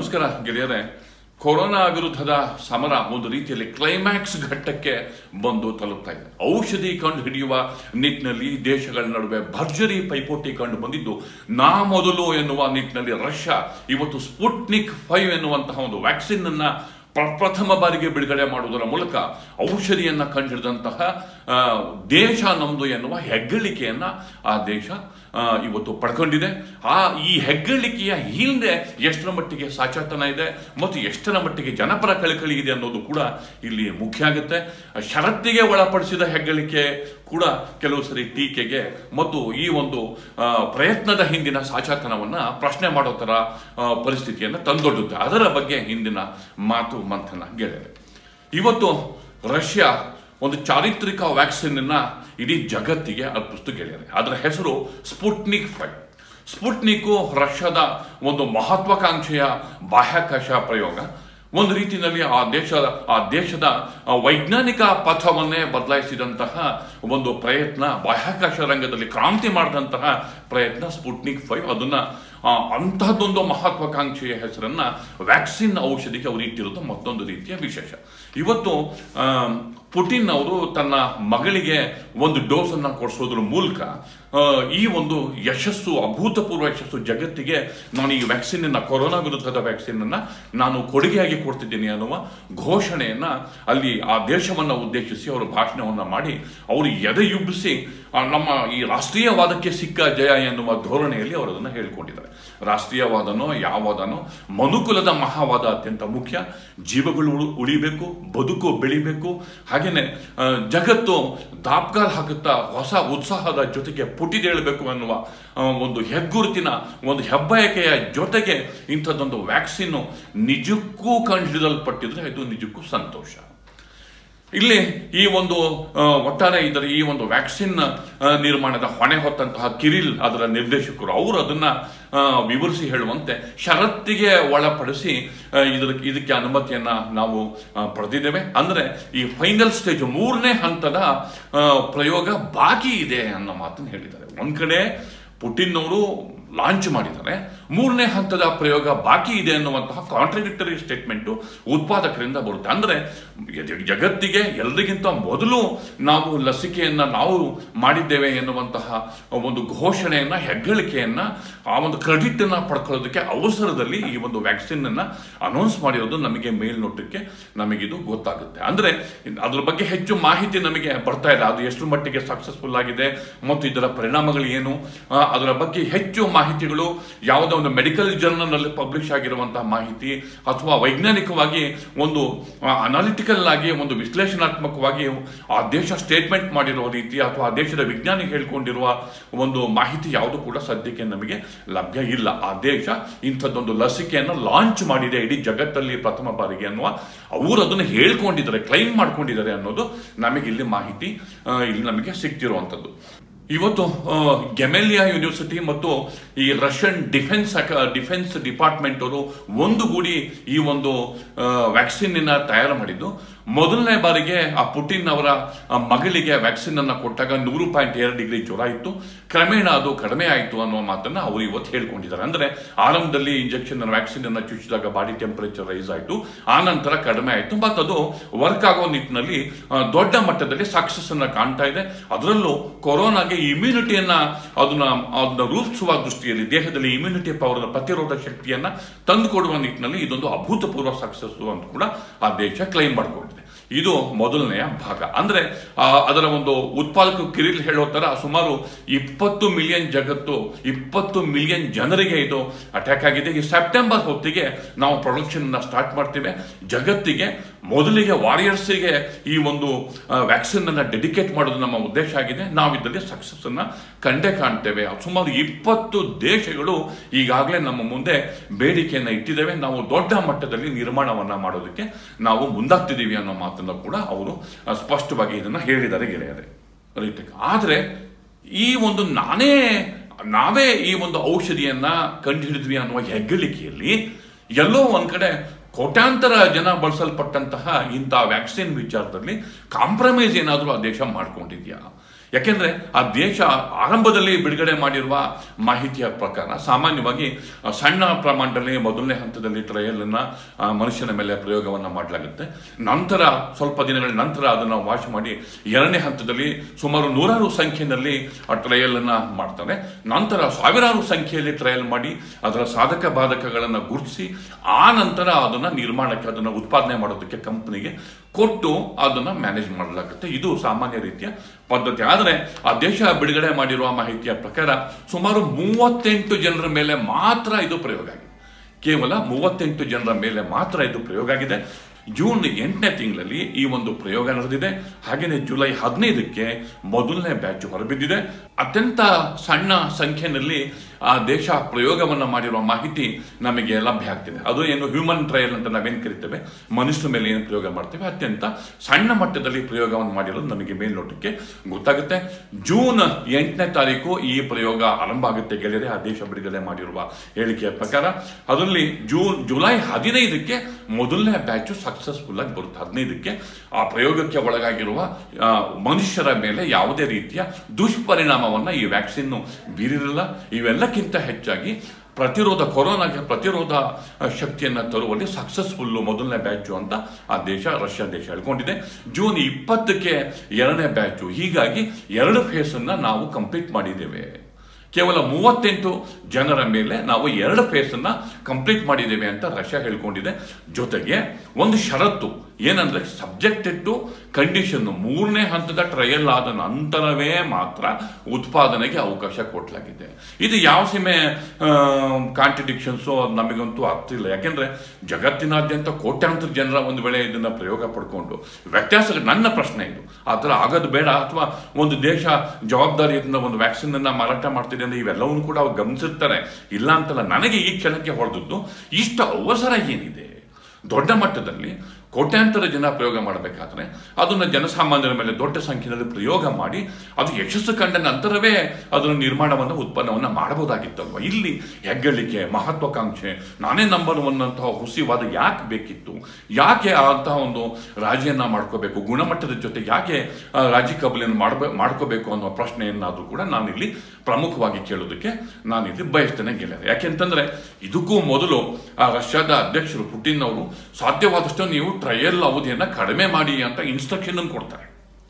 ನಮಸ್ಕಾರ ಗೆಳೆಯರೆ ಕೊರೋನಾ ವಿರುದ್ಧದ ಸಮರ ಒಂದು ರೀತಿಯಲ್ಲಿ ಕ್ಲೈಮ್ಯಾಕ್ಸ್ ಘಟ್ಟಕ್ಕೆ ಬಂದು ತಲುಪ್ತಾ ಇದೆ ಔಷಧಿ ಕಂಡು ಹಿಡಿಯುವ ನಿಟ್ಟಿನಲ್ಲಿ ದೇಶಗಳ ನಡುವೆ ಭರ್ಜರಿ ಪೈಪೋಟಿ ಕಂಡು ಬಂದಿದ್ದು ನಾ ಮೊದಲು ಎನ್ನುವ ನಿಟ್ಟಿನಲ್ಲಿ ರಷ್ಯಾ ಇವತ್ತು ಸ್ಪುಟ್ನಿಕ್ ಫೈವ್ ಎನ್ನುವಂತಹ ಒಂದು ವ್ಯಾಕ್ಸಿನ್ ಅನ್ನ ಪ್ರ- ಪ್ರಥಮ ಬಾರಿಗೆ ಬಿಡುಗಡೆ ಮಾಡುವುದರ ಮೂಲಕ ಔಷಧಿಯನ್ನ ಕಂಡುಹಿಡಿದಂತಹ ಆ, ದೇಶ ನಮ್ದು ಎನ್ನುವ ಹೆಗ್ಗಳಿಕೆಯನ್ನ ಆ ದೇಶ ಆ, ಇವತ್ತು ಪಡ್ಕೊಂಡಿದೆ ಆ ಈ ಹೆಗ್ಗಳಿಕೆಯ ಹಿಂದೆ ಎಷ್ಟರ ಮಟ್ಟಿಗೆ ಸಾಚಾತನ ಇದೆ ಮತ್ತು ಎಷ್ಟರ ಮಟ್ಟಿಗೆ ಜನಪರ ಕಳಕಳಿ ಇದೆ ಅನ್ನೋದು ಕೂಡ ಇಲ್ಲಿ ಮುಖ್ಯ ಆಗುತ್ತೆ ಷರತ್ತಿಗೆ ಒಳಪಡಿಸಿದ ಹೆಗ್ಗಳಿಕೆ ಕೂಡ ಕೆಲವು ಸರಿ ಟೀಕೆಗೆ ಮತ್ತು ಈ ಒಂದು ಆ, ಪ್ರಯತ್ನದ ಹಿಂದಿನ ಸಾಚಾತನವನ್ನ ಪ್ರಶ್ನೆ ಮಾಡೋ ತರ ಆ, ಪರಿಸ್ಥಿತಿಯನ್ನು ತಂದೊಡ್ಡುತ್ತೆ ಅದರ ಬಗ್ಗೆ ಹಿಂದಿನ ಮಾತು ಮಂಥನ ಗೆಳೆಯರೆ ಇವತ್ತು ರಷ್ಯಾ ಒಂದು ಚಾರಿತ್ರಿಕ ವ್ಯಾಕ್ಸಿನ್ ಅನ್ನ ಇಡೀ ಜಗತ್ತಿಗೆ ಅರ್ಪಿಸ್ತು ಗೆಳೆಯರೆ ಅದರ ಹೆಸರು ಸ್ಪುಟ್ನಿಕ್ ಫೈವ್ ಸ್ಪುಟ್ನಿಕ್ಕು ರಷ್ಯಾದ ಒಂದು ಮಹತ್ವಾಕಾಂಕ್ಷೆಯ ಬಾಹ್ಯಾಕಾಶ ಪ್ರಯೋಗ ಒಂದು ರೀತಿಯಲ್ಲಿ ಆ ದೇಶದ ಆ ದೇಶದ ಆ ವೈಜ್ಞಾನಿಕ ಪಥವನ್ನೇ ಬದಲಾಯಿಸಿದಂತಹ ಒಂದು ಪ್ರಯತ್ನ ಬಾಹ್ಯಾಕಾಶ ರಂಗದಲ್ಲಿ ಕ್ರಾಂತಿ ಮಾಡಿದಂತಹ ಪ್ರಯತ್ನ ಸ್ಪುಟ್ನಿಕ್ ಫೈವ್ ಅದನ್ನ ಆ, ಅಂತಹದ್ದೊಂದು ಮಹತ್ವಾಕಾಂಕ್ಷೆಯ ಹೆಸರನ್ನ ವ್ಯಾಕ್ಸಿನ್ ಔಷಧಿಗೆ ಅವರು ಇಟ್ಟಿರೋದು ಮತ್ತೊಂದು ರೀತಿಯ ವಿಶೇಷ ಇವತ್ತು ಆ, ಪುಟಿನ್ ಅವರು ತನ್ನ ಮಗಳಿಗೆ ಒಂದು ಡೋಸ್ ಅನ್ನ ಕೊಡಿಸೋದ್ರ ಮೂಲಕ ಆ, ಈ ಒಂದು ಯಶಸ್ಸು ಅಭೂತಪೂರ್ವ ಯಶಸ್ಸು ಜಗತ್ತಿಗೆ ನಾನು ಈ ವ್ಯಾಕ್ಸಿನ್ ಅನ್ನ ಕೊರೋನಾ ವಿರುದ್ಧದ ವ್ಯಾಕ್ಸಿನ್ ಅನ್ನ ನಾನು ಕೊಡುಗೆಯಾಗಿ ಕೊಡ್ತಿದ್ದೀನಿ ಅನ್ನುವ ಘೋಷಣೆಯನ್ನ ಅಲ್ಲಿ ಆ ದೇಶವನ್ನ ಉದ್ದೇಶಿಸಿ ಅವರು ಭಾಷಣವನ್ನ ಮಾಡಿ ಅವರು ಎದೆಯುಬ್ಬಿಸಿ ಆ, ನಮ್ಮ ಈ ರಾಷ್ಟ್ರೀಯವಾದಕ್ಕೆ ಸಿಕ್ಕ ಜಯ ಎನ್ನುವ ಧೋರಣೆಯಲ್ಲಿ ಅವರು ಅದನ್ನು ಹೇಳ್ಕೊಂಡಿದ್ದಾರೆ ರಾಷ್ಟ್ರೀಯವಾದನೋ ಯಾವಾದನೋ ಮನುಕುಲದ ಮಹಾವಾದ ಅತ್ಯಂತ ಮುಖ್ಯ ಜೀವಗಳು ಉಳು- ಉಳಿಬೇಕು ಬದುಕು ಬೆಳಿಬೇಕು ಹಾಗೇನೆ ಆ, ಜಗತ್ತು ದಾಪ್ಗಾಲ್ ಹಾಕುತ್ತಾ ಹೊಸ ಉತ್ಸಾಹದ ಜೊತೆಗೆ ಪುಟಿದೇಳಬೇಕು ಅನ್ನುವ ಆ, ಒಂದು ಹೆಗ್ಗುರುತಿನ ಒಂದು ಹೆಬ್ಬಯಕೆಯ ಜೊತೆಗೆ ಇಂಥದ್ದೊಂದು ವ್ಯಾಕ್ಸಿನ್ ನಿಜಕ್ಕೂ ಕಂಡುಹಿಡಿದಲ್ಪಟ್ಟಿದ್ರೆ ಇದು ನಿಜಕ್ಕೂ ಸಂತೋಷ ಇಲ್ಲಿ ಈ ಒಂದು ಆ, ಒಟ್ಟಾರೆ ಇದರ ಈ ಒಂದು ವ್ಯಾಕ್ಸಿನ್ ಆ, ನಿರ್ಮಾಣದ ಹೊಣೆ ಹೊತ್ತಂತಹ ಕಿರಿಲ್ ಅದರ ನಿರ್ದೇಶಕರು ಅವರು ಅದನ್ನ ಆ, ವಿವರಿಸಿ ಹೇಳುವಂತೆ ಷರತ್ತಿಗೆ ಒಳಪಡಿಸಿ ಆ, ಇದರ ಇದಕ್ಕೆ ಅನುಮತಿಯನ್ನ ನಾವು ಆ, ಪಡೆದಿದ್ದೇವೆ ಅಂದ್ರೆ ಈ ಫೈನಲ್ ಸ್ಟೇಜ್ ಮೂರನೇ ಹಂತದ ಆ, ಪ್ರಯೋಗ ಬಾಕಿ ಇದೆ ಅನ್ನೋ ಮಾತನ್ನು ಹೇಳಿದ್ದಾರೆ ಒಂದ್ ಕಡೆ ಪುಟಿನ್ ಅವರು ಲಾಂಚ್ ಮಾಡಿದ್ದಾರೆ ಮೂರನೇ ಹಂತದ ಪ್ರಯೋಗ ಬಾಕಿ ಇದೆ ಅನ್ನುವಂತಹ ಕಾಂಟ್ರಡಿಕ್ಟರಿ ಸ್ಟೇಟ್ಮೆಂಟ್ ಉತ್ಪಾದಕರಿಂದ ಬರುತ್ತೆ ಅಂದ್ರೆ ಜ- ಜಗತ್ತಿಗೆ ಎಲ್ಲರಿಗಿಂತ ಮೊದಲು ನಾವು ಲಸಿಕೆಯನ್ನ ನಾವು ಮಾಡಿದ್ದೇವೆ ಎನ್ನುವಂತಹ ಒಂದು ಘೋಷಣೆಯನ್ನ ಹೆಗ್ಗಳಿಕೆಯನ್ನ ಆ ಒಂದು ಕ್ರೆಡಿಟ್ ಅನ್ನ ಪಡ್ಕೊಳ್ಳೋದಕ್ಕೆ ಅವಸರದಲ್ಲಿ ಈ ಒಂದು ವ್ಯಾಕ್ಸಿನ್ ಅನ್ನ ಅನೌನ್ಸ್ ಮಾಡಿರೋದು ನಮಗೆ ಮೇಲ್ನೋಟಕ್ಕೆ ನಮಗಿದು ಗೊತ್ತಾಗುತ್ತೆ ಅಂದ್ರೆ ಅದ್ರ ಬಗ್ಗೆ ಹೆಚ್ಚು ಮಾಹಿತಿ ನಮಗೆ ಬರ್ತಾ ಇಲ್ಲ ಅದು ಎಷ್ಟು ಮಟ್ಟಿಗೆ ಸಕ್ಸಸ್ಫುಲ್ ಆಗಿದೆ ಮತ್ತು ಇದರ ಪರಿಣಾಮಗಳು ಏನು ಆ, ಅದರ ಬಗ್ಗೆ ಹೆಚ್ಚು ಮಾಹಿತಿಗಳು ಯಾವುದೋ ಒಂದು ಮೆಡಿಕಲ್ ಜರ್ನಲ್ ನಲ್ಲಿ ಪಬ್ಲಿಷ್ ಆಗಿರುವಂತಹ ಮಾಹಿತಿ ಅಥವಾ ವೈಜ್ಞಾನಿಕವಾಗಿ ಒಂದು ಅನಾಲಿಟಿಕಲ್ ಆಗಿ ಒಂದು ವಿಶ್ಲೇಷಣಾತ್ಮಕವಾಗಿ ಆ ದೇಶ ಸ್ಟೇಟ್ಮೆಂಟ್ ಮಾಡಿರುವ ರೀತಿ ಅಥವಾ ಆ ದೇಶದ ವಿಜ್ಞಾನಿ ಹೇಳ್ಕೊಂಡಿರುವ ಒಂದು ಮಾಹಿತಿ ಯಾವುದು ಕೂಡ ಸದ್ಯಕ್ಕೆ ನಮಗೆ ಲಭ್ಯ ಇಲ್ಲ ಆ ದೇಶ ಇಂಥದ್ದೊಂದು ಲಸಿಕೆಯನ್ನು ಲಾಂಚ್ ಮಾಡಿದೆ ಇಡೀ ಜಗತ್ತಲ್ಲಿ ಪ್ರಥಮ ಬಾರಿಗೆ ಅನ್ನುವ ಅವರು ಅದನ್ನು ಹೇಳ್ಕೊಂಡಿದ್ದಾರೆ ಕ್ಲೈಮ್ ಮಾಡ್ಕೊಂಡಿದ್ದಾರೆ ಅನ್ನೋದು ನಮಗೆ ಇಲ್ಲಿ ಮಾಹಿತಿ ಆ, ಇಲ್ಲಿ ನಮಗೆ ಸಿಗ್ತಿರುವಂಥದ್ದು ಇವತ್ತು ಆ, ಗೆಮೆಲಿಯಾ ಯೂನಿವರ್ಸಿಟಿ ಮತ್ತು ಈ ರಷ್ಯನ್ ಡಿಫೆನ್ಸ್ ಅಕ- ಡಿಫೆನ್ಸ್ ಡಿಪಾರ್ಟ್ಮೆಂಟ್ ಅವರು ಒಂದುಗೂಡಿ ಈ ಒಂದು ವ್ಯಾಕ್ಸಿನ್ ತಯಾರು ಮಾಡಿದ್ದು ಮೊದಲನೇ ಬಾರಿಗೆ ಆ ಪುಟಿನ್ ಅವರ ಆ, ಮಗಳಿಗೆ ವ್ಯಾಕ್ಸಿನ್ ಅನ್ನ ಕೊಟ್ಟಾಗ ನೂರು ಪಾಯಿಂಟ್ ಎರಡು ಡಿಗ್ರಿ ಜ್ವರ ಇತ್ತು ಕ್ರಮೇಣ ಅದು ಕಡಿಮೆ ಆಯಿತು ಅನ್ನೋ ಮಾತನ್ನ ಅವರು ಇವತ್ತು ಹೇಳ್ಕೊಂಡಿದ್ದಾರೆ ಅಂದ್ರೆ ಆರಂಭದಲ್ಲಿ ಇಂಜೆಕ್ಷನ್ ವ್ಯಾಕ್ಸಿನ್ ಅನ್ನ ಚುಚ್ಚಿದಾಗ ಬಾಡಿ ಟೆಂಪರೇಚರ್ ರೈಸ್ ಆಯಿತು ಆ ನಂತರ ಕಡಿಮೆ ಆಯಿತು ಮತ್ತು ಅದು ವರ್ಕ್ ಆಗೋ ನಿಟ್ಟಿನಲ್ಲಿ ಆ, ದೊಡ್ಡ ಮಟ್ಟದಲ್ಲಿ ಸಕ್ಸಸ್ ಅನ್ನ ಕಾಣ್ತಾ ಇದೆ ಅದರಲ್ಲೂ ಕೊರೋನಾಗೆ ಇಮ್ಯುನಿಟಿಯನ್ನ ಅದನ್ನ ಅದನ್ನ ರೂಪಿಸುವ ದೃಷ್ಟಿಯಲ್ಲಿ ದೇಹದಲ್ಲಿ ಇಮ್ಯುನಿಟಿ ಪವರ್ ಪ್ರತಿರೋಧ ಶಕ್ತಿಯನ್ನ ತಂದುಕೊಡುವ ನಿಟ್ಟಿನಲ್ಲಿ ಇದೊಂದು ಅಭೂತಪೂರ್ವ ಸಕ್ಸಸ್ ಅಂತ ಕೂಡ ಆ ದೇಶ ಕ್ಲೈಮ್ ಮಾಡಿಕೊಂಡಿದೆ ಇದು ಮೊದಲನೆಯ ಭಾಗ ಅಂದ್ರೆ ಆ, ಅದರ ಒಂದು ಉತ್ಪಾದಕ ಕಿರಿಲ್ ಹೇಳೋ ತರ ಸುಮಾರು ಇಪ್ಪತ್ತು ಮಿಲಿಯನ್ ಜಗತ್ತು ಇಪ್ಪತ್ತು ಮಿಲಿಯನ್ ಜನರಿಗೆ ಇದು ಅಟ್ಯಾಕ್ ಆಗಿದೆ ಈ ಸೆಪ್ಟೆಂಬರ್ ಹೊತ್ತಿಗೆ ನಾವು ಪ್ರೊಡಕ್ಷನ್ ಸ್ಟಾರ್ಟ್ ಮಾಡ್ತೇವೆ ಜಗತ್ತಿಗೆ ಮೊದಲಿಗೆ ವಾರಿಯರ್ಸ್ಗೆ ಈ ಒಂದು ವ್ಯಾಕ್ಸಿನ್ ಅನ್ನ ಡೆಡಿಕೇಟ್ ಮಾಡೋದು ನಮ್ಮ ಉದ್ದೇಶ ಆಗಿದೆ ನಾವು ಇದರಲ್ಲಿ ಸಕ್ಸಸ್ ಅನ್ನ ಕಂಡೇ ಕಾಣ್ತೇವೆ ಸುಮಾರು ಇಪ್ಪತ್ತು ದೇಶಗಳು ಈಗಾಗಲೇ ನಮ್ಮ ಮುಂದೆ ಬೇಡಿಕೆಯನ್ನ ಇಟ್ಟಿದ್ದೇವೆ ನಾವು ದೊಡ್ಡ ಮಟ್ಟದಲ್ಲಿ ನಿರ್ಮಾಣವನ್ನ ಮಾಡೋದಕ್ಕೆ ನಾವು ಮುಂದಾಗ್ತಿದ್ದೀವಿ ಅನ್ನೋ ಮಾತನ್ನ ಕೂಡ ಅವರು ಆ, ಸ್ಪಷ್ಟವಾಗಿ ಇದನ್ನ ಹೇಳಿದ್ದಾರೆ ಗೆಳೆಯರೆ ರೈಟ್ ಆದ್ರೆ ಈ ಒಂದು ನಾನೇ ನಾವೇ ಈ ಒಂದು ಔಷಧಿಯನ್ನ ಕಂಡುಹಿಡಿದ್ವಿ ಅನ್ನುವ ಹೆಗ್ಗಳಿಕೆಯಲ್ಲಿ ಎಲ್ಲೋ ಒಂದ್ ಕಡೆ ಕೋಟ್ಯಾಂತರ ಜನ ಬಳಸಲ್ಪಟ್ಟಂತಹ ಇಂಥ ವ್ಯಾಕ್ಸಿನ್ ವಿಚಾರದಲ್ಲಿ ಕಾಂಪ್ರಮೈಸ್ ಏನಾದರೂ ಆ ದೇಶ ಮಾಡ್ಕೊಂಡಿದ್ಯಾ ಯಾಕೆಂದ್ರೆ ಆ ದೇಶ ಆರಂಭದಲ್ಲಿ ಬಿಡುಗಡೆ ಮಾಡಿರುವ ಮಾಹಿತಿಯ ಪ್ರಕಾರ ಸಾಮಾನ್ಯವಾಗಿ ಆ, ಸಣ್ಣ ಪ್ರಮಾಣದಲ್ಲಿ ಮೊದಲನೇ ಹಂತದಲ್ಲಿ ಟ್ರಯಲ್ ಅನ್ನ ಆ, ಮನುಷ್ಯನ ಮೇಲೆ ಪ್ರಯೋಗವನ್ನ ಮಾಡಲಾಗುತ್ತೆ ನಂತರ ಸ್ವಲ್ಪ ದಿನಗಳ ನಂತರ ಅದನ್ನು ವಾಶ್ ಮಾಡಿ ಎರಡನೇ ಹಂತದಲ್ಲಿ ಸುಮಾರು ನೂರಾರು ಸಂಖ್ಯೆಯಲ್ಲಿ ಆ ಟ್ರಯಲ್ ಅನ್ನ ಮಾಡ್ತಾರೆ ನಂತರ ಸಾವಿರಾರು ಸಂಖ್ಯೆಯಲ್ಲಿ ಟ್ರಯಲ್ ಮಾಡಿ ಅದರ ಸಾಧಕ ಬಾಧಕಗಳನ್ನು ಗುರುತಿಸಿ ಆ ನಂತರ ಅದನ್ನ ನಿರ್ಮಾಣಕ್ಕೆ ಅದನ್ನ ಉತ್ಪಾದನೆ ಮಾಡೋದಕ್ಕೆ ಕಂಪನಿಗೆ ಕೊಟ್ಟು ಅದನ್ನ ಮ್ಯಾನೇಜ್ ಮಾಡಲಾಗುತ್ತೆ ಇದು ಸಾಮಾನ್ಯ ರೀತಿಯ ಪದ್ಧತಿ ಆದರೆ ಆ ದೇಶ ಬಿಡುಗಡೆ ಮಾಡಿರುವ ಮಾಹಿತಿಯ ಪ್ರಕಾರ ಸುಮಾರು ಮೂವತ್ತೆಂಟು ಜನರ ಮೇಲೆ ಮಾತ್ರ ಇದು ಪ್ರಯೋಗ ಆಗಿದೆ ಕೇವಲ ಮೂವತ್ತೆಂಟು ಜನರ ಮೇಲೆ ಮಾತ್ರ ಇದು ಪ್ರಯೋಗ ಆಗಿದೆ ಜೂನ್ ಎಂಟನೇ ತಿಂಗಳಲ್ಲಿ ಈ ಒಂದು ಪ್ರಯೋಗ ನಡೆದಿದೆ ಹಾಗೆಯೇ ಜುಲೈ ಹದಿನೈದಕ್ಕೆ ಮೊದಲನೇ ಬ್ಯಾಚ್ ಹೊರಬಿದ್ದಿದೆ ಅತ್ಯಂತ ಸಣ್ಣ ಸಂಖ್ಯೆಯಲ್ಲಿ ಆ ದೇಶ ಪ್ರಯೋಗವನ್ನು ಮಾಡಿರುವ ಮಾಹಿತಿ ನಮಗೆ ಲಭ್ಯ ಆಗ್ತಿದೆ ಅದು ಏನು ಹ್ಯೂಮನ್ ಟ್ರಯಲ್ ಅಂತ ನಾವೇನು ಕರಿತೇವೆ ಮನುಷ್ಯರ ಮೇಲೆ ಏನು ಪ್ರಯೋಗ ಮಾಡ್ತೇವೆ ಅತ್ಯಂತ ಸಣ್ಣ ಮಟ್ಟದಲ್ಲಿ ಪ್ರಯೋಗವನ್ನು ಮಾಡಿರೋದು ನಮಗೆ ಮೇಲ್ನೋಟಕ್ಕೆ ಗೊತ್ತಾಗುತ್ತೆ ಜೂನ್ ಎಂಟನೇ ತಾರೀಕು ಈ ಪ್ರಯೋಗ ಆರಂಭ ಆಗುತ್ತೆ ಗೆಳೆಯರೆ ಆ ದೇಶ ಬಿಡುಗಡೆ ಮಾಡಿರುವ ಹೇಳಿಕೆಯ ಪ್ರಕಾರ ಅದರಲ್ಲಿ ಜೂನ್ ಜುಲೈ ಹದಿನೈದಕ್ಕೆ ಮೊದಲನೇ ಬ್ಯಾಚು ಸಕ್ಸಸ್ಫುಲ್ ಆಗಿ ಬರುತ್ತೆ ಹದಿನೈದಕ್ಕೆ ಆ ಪ್ರಯೋಗಕ್ಕೆ ಒಳಗಾಗಿರುವ ಆ, ಮನುಷ್ಯರ ಮೇಲೆ ಯಾವುದೇ ರೀತಿಯ ದುಷ್ಪರಿಣಾಮವನ್ನ ಈ ವ್ಯಾಕ್ಸಿನ್ ಬೀರಿರಲಿಲ್ಲ ಇವೆಲ್ಲಕ್ಕಿಂತ ಹೆಚ್ಚಾಗಿ ಪ್ರತಿರೋಧ ಕೊರೋನಾಗೆ ಪ್ರತಿರೋಧ ಆ, ಶಕ್ತಿಯನ್ನ ತರುವಲ್ಲಿ ಸಕ್ಸಸ್ಫುಲ್ ಮೊದಲನೇ ಬ್ಯಾಚು ಅಂತ ಆ ದೇಶ ರಷ್ಯಾ ದೇಶ ಹೇಳ್ಕೊಂಡಿದೆ ಜೂನ್ ಇಪ್ಪತ್ತಕ್ಕೆ ಎರಡನೇ ಬ್ಯಾಚು ಹೀಗಾಗಿ ಎರಡು ಫೇಸ್ ಅನ್ನ ನಾವು ಕಂಪ್ಲೀಟ್ ಮಾಡಿದ್ದೇವೆ ಕೇವಲ ಮೂವತ್ತೆಂಟು ಜನರ ಮೇಲೆ ನಾವು ಎರಡು ಫೇಸ್ ಅನ್ನ ಕಂಪ್ಲೀಟ್ ಮಾಡಿದ್ದೇವೆ ಅಂತ ರಷ್ಯಾ ಹೇಳ್ಕೊಂಡಿದೆ ಜೊತೆಗೆ ಒಂದು ಷರತ್ತು ಏನಂದ್ರೆ ಸಬ್ಜೆಕ್ಟೆಡ್ ಟು ಕಂಡೀಷನ್ ಮೂರನೇ ಹಂತದ ಟ್ರಯಲ್ ಆದ ನಂತರವೇ ಮಾತ್ರ ಉತ್ಪಾದನೆಗೆ ಅವಕಾಶ ಕೊಡಲಾಗಿದೆ ಇದು ಯಾವ ಸೀಮೆ ಕಾಂಟ್ರಡಿಕ್ಷನ್ಸು ನಮಗಂತೂ ಆಗ್ತಿಲ್ಲ ಯಾಕೆಂದ್ರೆ ಜಗತ್ತಿನಾದ್ಯಂತ ಕೋಟ್ಯಾಂತರ ಜನರ ಒಂದು ವೇಳೆ ಇದನ್ನ ಪ್ರಯೋಗ ಪಡ್ಕೊಂಡು ವ್ಯತ್ಯಾಸ ನನ್ನ ಪ್ರಶ್ನೆ ಇದು ಆ ಥರ ಆಗೋದು ಬೇಡ ಅಥವಾ ಒಂದು ದೇಶ ಜವಾಬ್ದಾರಿಯಿಂದ ಒಂದು ವ್ಯಾಕ್ಸಿನ್ ಅನ್ನ ಮಾರಾಟ ಮಾಡ್ತಿದೆ ಅಂದ್ರೆ ಇವೆಲ್ಲವನ್ನು ಕೂಡ ಅವ್ರು ಗಮನಿಸಿರ್ತಾರೆ ಇಲ್ಲ ಅಂತಲ್ಲ ನನಗೆ ಈ ಕ್ಷಣಕ್ಕೆ ಹೊಡೆದದ್ದು ಇಷ್ಟು ಅವಸರ ಏನಿದೆ ದೊಡ್ಡ ಮಟ್ಟದಲ್ಲಿ ಕೋಟ್ಯಾಂತರ ಜನ ಪ್ರಯೋಗ ಮಾಡಬೇಕಾದ್ರೆ ಅದನ್ನು ಜನಸಾಮಾನ್ಯರ ಮೇಲೆ ದೊಡ್ಡ ಸಂಖ್ಯೆಯಲ್ಲಿ ಪ್ರಯೋಗ ಮಾಡಿ ಅದು ಯಶಸ್ಸು ಕಂಡ ನಂತರವೇ ಅದನ್ನು ನಿರ್ಮಾಣವನ್ನು ಉತ್ಪನ್ನವನ್ನು ಮಾಡಬಹುದಾಗಿತ್ತಲ್ವ ಇಲ್ಲಿ ಹೆಗ್ಗಳಿಕೆ ಮಹತ್ವಾಕಾಂಕ್ಷೆ ನಾನೇ ನಂಬರ್ ಒನ್ ಅಂತಹ ಹುಸಿವಾದ ಯಾಕೆ ಬೇಕಿತ್ತು ಯಾಕೆ ಅಂತಹ ಒಂದು ರಾಜಿಯನ್ನ ಮಾಡ್ಕೋಬೇಕು ಗುಣಮಟ್ಟದ ಜೊತೆ ಯಾಕೆ ಆ, ರಾಜಿ ಕಬಲಿಯನ್ನು ಮಾಡಬೇ ಮಾಡ್ಕೋಬೇಕು ಅನ್ನೋ ಪ್ರಶ್ನೆಯನ್ನಾದರೂ ಕೂಡ ನಾನಿಲ್ಲಿ ಪ್ರಮುಖವಾಗಿ ಕೇಳೋದಕ್ಕೆ ನಾನಿಲ್ಲಿ ಬಯಸ್ತೇನೆ ಗೆಳೆಯರೆ ಯಾಕೆಂತಂದ್ರೆ ಇದಕ್ಕೂ ಮೊದಲು ಆ ರಷ್ಯಾದ ಅಧ್ಯಕ್ಷರು ಪುಟಿನ್ ಅವರು ಸಾಧ್ಯವಾದಷ್ಟು ನೀವು ಟ್ರಯಲ್ ಅವಧಿಯನ್ನ ಕಡಿಮೆ ಮಾಡಿ ಅಂತ ಇನ್ಸ್ಟ್ರಕ್ಷನ್ ಕೊಡ್ತಾರೆ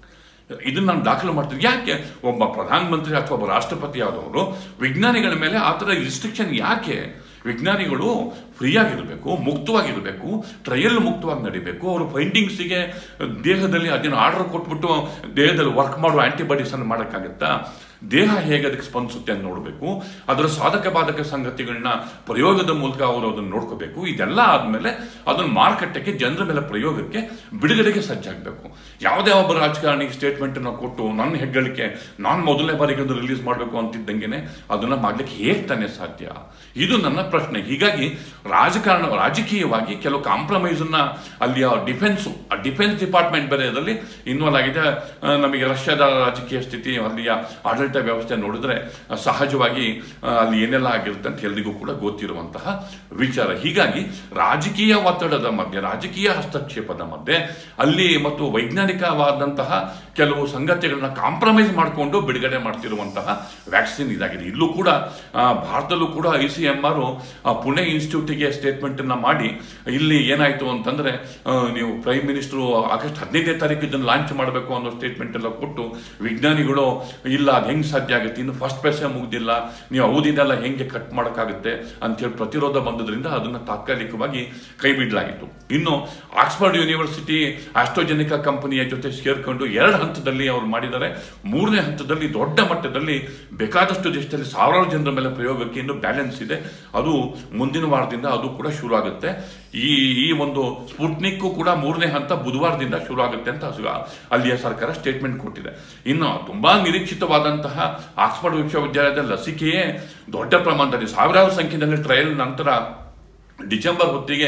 ಇದನ್ನ ನಾನು ದಾಖಲು ಮಾಡ್ತೀನಿ ಯಾಕೆ ಒಬ್ಬ ಪ್ರಧಾನಮಂತ್ರಿ ಅಥವಾ ಒಬ್ಬ ರಾಷ್ಟ್ರಪತಿ ಆದವರು ವಿಜ್ಞಾನಿಗಳ ಮೇಲೆ ಆ ಥರ ರಿಸ್ಟ್ರಿಕ್ಷನ್ ಯಾಕೆ ವಿಜ್ಞಾನಿಗಳು ಫ್ರೀಯಾಗಿರಬೇಕು ಮುಕ್ತವಾಗಿರಬೇಕು ಟ್ರಯಲ್ ಮುಕ್ತವಾಗಿ ನಡಿಬೇಕು ಅವರು ಫೈಂಡಿಂಗ್ಸಿಗೆ ದೇಹದಲ್ಲಿ ಅದನ್ನು ಆರ್ಡರ್ ಕೊಟ್ಬಿಟ್ಟು ದೇಹದಲ್ಲಿ ವರ್ಕ್ ಮಾಡುವ ಆಂಟಿಬಾಡೀಸ್ ಅನ್ನು ಮಾಡೋಕ್ಕಾಗತ್ತಾ ದೇಹ ಹೇಗೆ ಅದಕ್ಕೆ ಸ್ಪಂದಿಸುತ್ತೆ ಅಂತ ನೋಡಬೇಕು ಅದರ ಸಾಧಕ ಬಾಧಕ ಸಂಗತಿಗಳನ್ನ ಪ್ರಯೋಗದ ಮೂಲಕ ಅವರು ಅದನ್ನು ನೋಡ್ಕೋಬೇಕು ಇದೆಲ್ಲ ಆದಮೇಲೆ ಅದನ್ನು ಮಾರುಕಟ್ಟೆಗೆ ಜನರ ಮೇಲೆ ಪ್ರಯೋಗಕ್ಕೆ ಬಿಡುಗಡೆಗೆ ಸಜ್ಜಾಗಬೇಕು ಯಾವುದೇ ಒಬ್ಬ ರಾಜಕಾರಣಿಗೆ ಸ್ಟೇಟ್ಮೆಂಟ್ ಅನ್ನು ಕೊಟ್ಟು ನನ್ನ ಹೆಗ್ಗಳಿಕೆ ನಾನು ಮೊದಲನೇ ಬಾರಿಗೆ ಅದು ರಿಲೀಸ್ ಮಾಡಬೇಕು ಅಂತಿದ್ದಂಗೆನೆ ಅದನ್ನ ಮಾಡ್ಲಿಕ್ಕೆ ಹೇಗೆ ತಾನೇ ಸಾಧ್ಯ ಇದು ನನ್ನ ಪ್ರಶ್ನೆ ಹೀಗಾಗಿ ರಾಜಕಾರಣ ರಾಜಕೀಯವಾಗಿ ಕೆಲವು ಕಾಂಪ್ರಮೈಸ್ ಅನ್ನ ಅಲ್ಲಿಯ ಡಿಫೆನ್ಸ್ ಆ ಡಿಫೆನ್ಸ್ ಡಿಪಾರ್ಟ್ಮೆಂಟ್ ಬೇರೆ ಅದರಲ್ಲಿ ಇನ್ವಾಲ್ವ್ ಆಗಿದೆ ಆ, ನಮಗೆ ರಷ್ಯಾದ ರಾಜಕೀಯ ಸ್ಥಿತಿ ಅಲ್ಲಿಯ ಆಡಳಿತ ವ್ಯವಸ್ಥೆ ನೋಡಿದ್ರೆ ಆ, ಸಹಜವಾಗಿ ಆ, ಅಲ್ಲಿ ಏನೆಲ್ಲ ಆಗಿರುತ್ತೆ ಅಂತ ಎಲ್ರಿಗೂ ಕೂಡ ಗೊತ್ತಿರುವಂತಹ ವಿಚಾರ ಹೀಗಾಗಿ ರಾಜಕೀಯ ಒತ್ತಡದ ಮಧ್ಯೆ ರಾಜಕೀಯ ಹಸ್ತಕ್ಷೇಪದ ಮಧ್ಯೆ ಅಲ್ಲಿ ಮತ್ತು ವೈಜ್ಞಾನಿಕವಾದಂತಹ ಕೆಲವು ಸಂಗತಿಗಳನ್ನ ಕಾಂಪ್ರಮೈಸ್ ಮಾಡಿಕೊಂಡು ಬಿಡುಗಡೆ ಮಾಡ್ತಿರುವಂತಹ ವ್ಯಾಕ್ಸಿನ್ ಇದಾಗಿದೆ ಇಲ್ಲೂ ಕೂಡ ಆ, ಭಾರತದಲ್ಲೂ ಕೂಡ I C M R Pune ಇನ್ಸ್ಟಿಟ್ಯೂಟಿಗೆ ಸ್ಟೇಟ್ಮೆಂಟ್ ಅನ್ನ ಮಾಡಿ ಇಲ್ಲಿ ಏನಾಯ್ತು ಅಂತಂದ್ರೆ ಆ, ನೀವು ಪ್ರೈಮ್ ಮಿನಿಸ್ಟರ್ ಆಗಸ್ಟ್ ಹದಿನೈದನೇ ತಾರೀಕು ಇದನ್ನು ಲಾಂಚ್ ಮಾಡಬೇಕು ಅನ್ನೋ ಸ್ಟೇಟ್ಮೆಂಟ್ ಎಲ್ಲ ಕೊಟ್ಟು ವಿಜ್ಞಾನಿಗಳು ಇಲ್ಲ ಅದು ಹೆಂಗ್ ಸಾಧ್ಯ ಆಗುತ್ತೆ ಇನ್ನು ಫಸ್ಟ್ ಪೈಸೆ ಮುಗ್ದಿಲ್ಲ ನೀವು ಅವಧಿನೆಲ್ಲ ಹೆಂಗೆ ಕಟ್ ಮಾಡೋಕ್ಕಾಗುತ್ತೆ ಅಂತೇಳಿ ಪ್ರತಿರೋಧ ಬಂದದ್ರಿಂದ ಅದನ್ನ ತಾತ್ಕಾಲಿಕವಾಗಿ ಕೈ ಬಿಡಲಾಗಿತ್ತು ಇನ್ನು ಆಕ್ಸ್ಫರ್ಡ್ ಯೂನಿವರ್ಸಿಟಿ ಆಸ್ಟ್ರೋಜೆನಿಕಾ ಕಂಪನಿಯ ಜೊತೆ ಸೇರ್ಕೊಂಡು ಎರಡು ಹಂತದಲ್ಲಿ ಅವರು ಮಾಡಿದ್ದಾರೆ ಮೂರನೇ ಹಂತದಲ್ಲಿ ದೊಡ್ಡ ಮಟ್ಟದಲ್ಲಿ ಬೇಕಾದಷ್ಟು ದೇಶದಲ್ಲಿ ಸಾವಿರಾರು ಜನರ ಮೇಲೆ ಪ್ರಯೋಗಕ್ಕೆ ಇನ್ನು ಬ್ಯಾಲೆನ್ಸ್ ಇದೆ ಅದು ಮುಂದಿನ ವಾರದಿಂದ ಅದು ಕೂಡ ಶುರು ಆಗುತ್ತೆ ಈ ಈ ಒಂದು ಸ್ಪುಟ್ನಿಕ್ ಕೂಡ ಮೂರನೇ ಹಂತ ಬುಧವಾರದಿಂದ ಶುರು ಆಗುತ್ತೆ ಅಂತ ಸು- ಅಲ್ಲಿಯ ಸರ್ಕಾರ ಸ್ಟೇಟ್ಮೆಂಟ್ ಕೊಟ್ಟಿದೆ ಇನ್ನು ತುಂಬಾ ನಿರೀಕ್ಷಿತವಾದಂತಹ ಆಕ್ಸ್ಫರ್ಡ್ ವಿಶ್ವವಿದ್ಯಾಲಯದ ಲಸಿಕೆಯೇ ದೊಡ್ಡ ಪ್ರಮಾಣದಲ್ಲಿ ಸಾವಿರಾರು ಸಂಖ್ಯೆಯಲ್ಲಿ ಟ್ರಯಲ್ ನಂತರ ಡಿಸೆಂಬರ್ ಹೊತ್ತಿಗೆ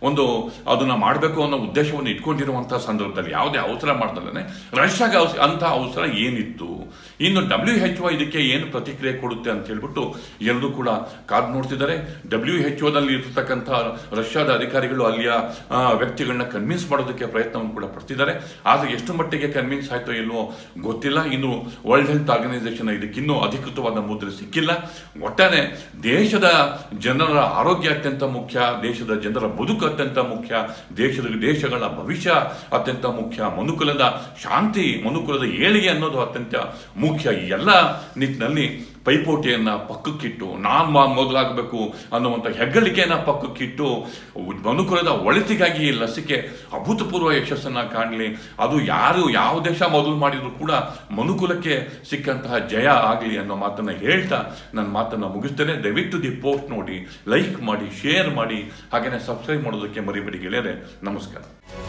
ಒಂದು ಅದನ್ನ ಮಾಡಬೇಕು ಅನ್ನೋ ಉದ್ದೇಶವನ್ನು ಇಟ್ಕೊಂಡಿರುವಂತಹ ಸಂದರ್ಭದಲ್ಲಿ ಯಾವುದೇ ಅವಸರ ಮಾಡ್ದಲೇ ರಷ್ಯಾಗೆ ಅವಸ ಅಂತ ಅವಸರ ಏನಿತ್ತು ಇನ್ನು ಡಬ್ಲ್ಯೂ ಎಚ್ ಒ ಇದಕ್ಕೆ ಏನು ಪ್ರತಿಕ್ರಿಯೆ ಕೊಡುತ್ತೆ ಅಂತ ಹೇಳ್ಬಿಟ್ಟು ಎಲ್ಲರೂ ಕೂಡ ಕಾದು ನೋಡ್ತಿದ್ದಾರೆ ಡಬ್ಲ್ಯೂ ಎಚ್ ಒದಲ್ಲಿ ಇರ್ತಕ್ಕಂಥ ರಷ್ಯಾದ ಅಧಿಕಾರಿಗಳು ಅಲ್ಲಿಯ ಆ, ವ್ಯಕ್ತಿಗಳನ್ನ ಕನ್ವಿನ್ಸ್ ಮಾಡೋದಕ್ಕೆ ಪ್ರಯತ್ನವನ್ನು ಕೂಡ ಪಡ್ತಿದ್ದಾರೆ ಆದರೆ ಎಷ್ಟು ಮಟ್ಟಿಗೆ ಕನ್ವಿನ್ಸ್ ಆಯ್ತೋ ಇಲ್ವೋ ಗೊತ್ತಿಲ್ಲ ಇನ್ನು ವರ್ಲ್ಡ್ ಹೆಲ್ತ್ ಆರ್ಗನೈಸೇಷನ್ ಇದಕ್ಕಿನ್ನೂ ಅಧಿಕೃತವಾದ ಮುದ್ರೆ ಸಿಕ್ಕಿಲ್ಲ ಒಟ್ಟಾರೆ ದೇಶದ ಜನರ ಆರೋಗ್ಯ ಅತ್ಯಂತ ಮುಖ್ಯ ದೇಶದ ಜನರ ಬದುಕು ಅತ್ಯಂತ ಮುಖ್ಯ ದೇಶದ ದೇಶಗಳ ಭವಿಷ್ಯ ಅತ್ಯಂತ ಮುಖ್ಯ ಮನುಕುಲದ ಶಾಂತಿ ಮನುಕುಲದ ಏಳಿಗೆ ಅನ್ನೋದು ಅತ್ಯಂತ ಮುಖ್ಯ ಈ ಎಲ್ಲ ನಿಟ್ಟಿನಲ್ಲಿ ಪೈಪೋಟಿಯನ್ನ ಪಕ್ಕಕ್ಕಿಟ್ಟು ನಾನ್ ಮಾ ಮೊದಲಾಗಬೇಕು ಅನ್ನುವಂಥ ಹೆಗ್ಗಳಿಕೆಯನ್ನ ಪಕ್ಕಕ್ಕಿಟ್ಟು ಮನುಕುಲದ ಒಳಿತಿಗಾಗಿ ಈ ಲಸಿಕೆ ಅಭೂತಪೂರ್ವ ಯಶಸ್ಸನ್ನ ಕಾಣಲಿ ಅದು ಯಾರು ಯಾವ ದೇಶ ಮೊದಲು ಮಾಡಿದ್ರು ಕೂಡ ಮನುಕುಲಕ್ಕೆ ಸಿಕ್ಕಂತಹ ಜಯ ಆಗಲಿ ಅನ್ನೋ ಮಾತನ್ನ ಹೇಳ್ತಾ ನನ್ನ ಮಾತನ್ನ ಮುಗಿಸ್ತೇನೆ ದಯವಿಟ್ಟು ದಿ ಪೋಸ್ಟ್ ನೋಡಿ ಲೈಕ್ ಮಾಡಿ ಶೇರ್ ಮಾಡಿ ಹಾಗೆಯೇ ಸಬ್ಸ್ಕ್ರೈಬ್ ಮಾಡೋದಕ್ಕೆ ಮರಿಬೇಡಿ ಗೆಳೆಯರೆ ನಮಸ್ಕಾರ